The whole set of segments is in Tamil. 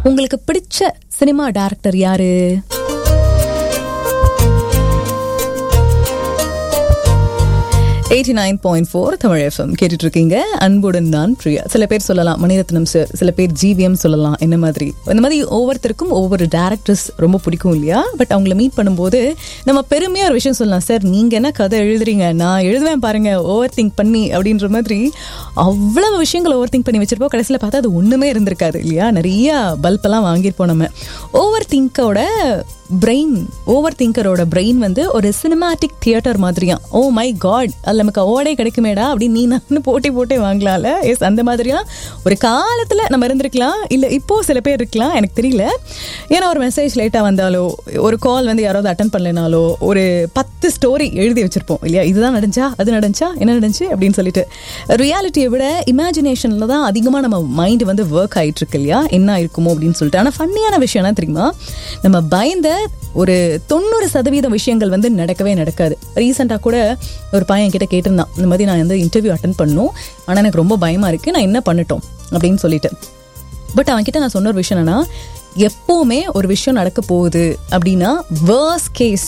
உங்களுக்கு பிடிச்ச சினிமா டைரக்டர் யாரு eighty nine point four Tamil FM கேட்டுட்டு இருக்கீங்க அன்புடன் நான் பிரியா சில பேர் சொல்லலாம் மணிரத்னம் சார் சில பேர் ஜிவிஎம் சொல்லலாம் என்ன மாதிரி இந்த மாதிரி ஒவ்வொருத்தருக்கும் ஒவ்வொரு டேரக்டர்ஸ் ரொம்ப பிடிக்கும் இல்லையா பட் அவங்கள மீட் பண்ணும்போது நம்ம பெருமையாக ஒரு விஷயம் சொல்லலாம் சார் நீங்கள் என்ன கதை எழுதுறீங்க நான் எழுதுவேன் பாருங்க ஓவர் திங்க் பண்ணி அப்படின்ற மாதிரி அவ்வளவு விஷயங்கள் ஓவர் திங்க் பண்ணி வச்சிருப்போம் கடைசியில் பார்த்தா அது ஒன்றுமே இருந்திருக்காது இல்லையா நிறைய பல்பெல்லாம் வாங்கியிருப்போம் நம்ம ஓவர் திங்கோட பிரெயின் ஓவர் திங்கரோட பிரெயின் வந்து ஒரு சினிமாட்டிக் தியேட்டர் மாதிரியா ஓ மை காட் அதில் நமக்கு அவார்டே கிடைக்குமேடா அப்படின்னு நீ நான் போட்டி போட்டே வாங்கலாம்ல எஸ் அந்த மாதிரியா ஒரு காலத்தில் நம்ம இருந்திருக்கலாம் இல்லை இப்போ சில பேர் இருக்கலாம் எனக்கு தெரியல ஏன்னா ஒரு மெசேஜ் லேட்டாக வந்தாலோ ஒரு கால் வந்து யாராவது அட்டன் பண்ணலனாலோ ஒரு பத்து ஸ்டோரி எழுதி வச்சிருப்போம் இல்லையா இதுதான் நடந்துச்சா அது நடந்துச்சா என்ன நடந்துச்சு அப்படின்னு சொல்லிட்டு ரியாலிட்டியை விட இமேஜினேஷனில் தான் அதிகமாக நம்ம மைண்ட் வந்து ஒர்க் ஆயிட்டு இருக்கு இல்லையா என்ன இருக்குமோ அப்படின்னு சொல்லிட்டு ஆனால் ஃபன்னியான விஷயம் என்ன தெரியுமா நம்ம பயந்த ஒரு தொண்ணூறு சதவீதம் விஷயங்கள் வந்து நடக்கவே நடக்காது ரீசெண்டாக கூட ஒரு பையன் கிட்ட கேட்டிருந்தான் இந்த மாதிரி நான் வந்து இன்டர்வியூ அட்டன் பண்ணும் ஆனால் எனக்கு ரொம்ப பயமாக இருக்குது நான் என்ன பண்ணட்டும் அப்படின்னு சொல்லிட்டு பட் அவன்கிட்ட நான் சொன்ன ஒரு விஷயம் என்னன்னா எப்போவுமே ஒரு விஷயம் நடக்க போகுது அப்படின்னா வேர்ஸ் கேஸ்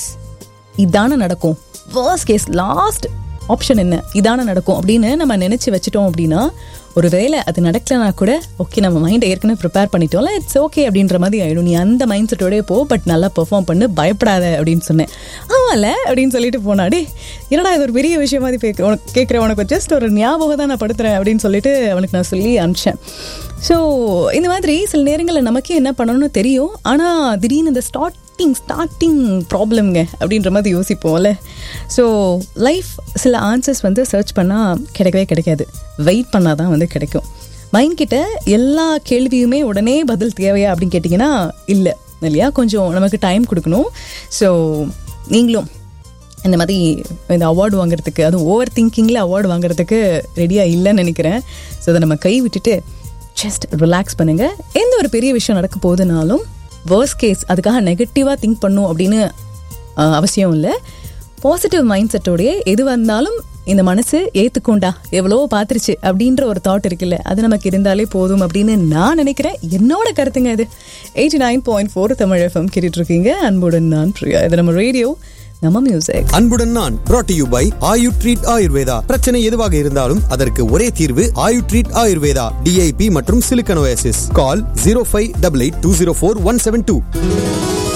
இதான நடக்கும் வேர்ஸ் கேஸ் லாஸ்ட் ஆப்ஷன் என்ன இதான நடக்கும் அப்படின்னு நம்ம நினச்சி வச்சுட்டோம் அப்படின்னா ஒரு வேளை அது நடக்கலனா கூட ஓகே நம்ம மைண்டை ஏற்கனவே ப்ரிப்பேர் பண்ணிட்டோம்ல இட்ஸ் ஓகே அப்படின்ற மாதிரி ஆயிடும் நீ அந்த மைண்ட் செட்டோடய போ பட் நல்லா பெர்ஃபார்ம் பண்ணு பயப்படாத அப்படின்னு சொன்னேன் ஆமாம்ல அப்படின்னு சொல்லிட்டு போனாடி என்னடா இது ஒரு பெரிய விஷயம் மாதிரி பே- உனக்கு கேட்குறேன் உனக்கு ஜஸ்ட் ஒரு ஞாபகம் தான் நான் படுத்துறேன் அப்படின்னு சொல்லிட்டு அவனுக்கு நான் சொல்லி அனுப்பிச்சேன் ஸோ இந்த மாதிரி சில நேரங்களில் நமக்கே என்ன பண்ணணும்னு தெரியும் ஆனால் திடீர்னு இந்த ஸ்டார்டிங் ஸ்டார்டிங் ப்ராப்ளம்ங்க அப்படின்ற மாதிரி யோசிப்போம்ல ஸோ லைஃப் சில ஆன்சர்ஸ் வந்து சர்ச் பண்ணால் கிடைக்கவே கிடைக்காது வெயிட் பண்ணால் தான் வந்து கிடைக்கும் மைண்ட் கிட்ட எல்லா கேள்வியுமே உடனே பதில் தேவையா அப்படின்னு கேட்டிங்கன்னா இல்லை இல்லையா கொஞ்சம் நமக்கு டைம் கொடுக்கணும் ஸோ நீங்களும் இந்த மாதிரி இந்த அவார்டு வாங்குறதுக்கு அதுவும் ஓவர் திங்கிங்கில் அவார்டு வாங்குறதுக்கு ரெடியாக இல்லைன்னு நினைக்கிறேன் ஸோ அதை நம்ம கை விட்டுட்டு ஜஸ்ட் ரிலாக்ஸ் பண்ணுங்க எந்த ஒரு பெரிய விஷயம் நடக்க போகுதுனாலும் வேர்ஸ் கேஸ் அதுக்காக நெகட்டிவாக திங்க் பண்ணும் அப்படின்னு ஆஹ், அவசியம் இல்லை பாசிட்டிவ் மைண்ட் செட்டோடைய எது வந்தாலும் இந்த மனசு ஏத்துக்கோண்டா எவ்வளவோ பார்த்துருச்சு அப்படின்ற ஒரு தாட் இருக்குல்ல அது நமக்கு இருந்தாலே போதும் அப்படின்னு நான் நினைக்கிறேன் என்னோட கருத்துங்க இது eighty nine point four Tamil FM கேட்டுட்டு இருக்கீங்க அன்புடன் நான் பிரியா இது நம்ம ரேடியோ நம்ம மியூசிக் அன்புடன் நான் brought to you by Ayu treat Ayurveda பிரச்சனை எதுவாக இருந்தாலும் அதற்கு ஒரே தீர்வு ஆயு ட்ரீட் ஆயுர்வேதா டிஐபி மற்றும் சிலிக்கனோசிஸ் call zero five double eight two zero four one seven two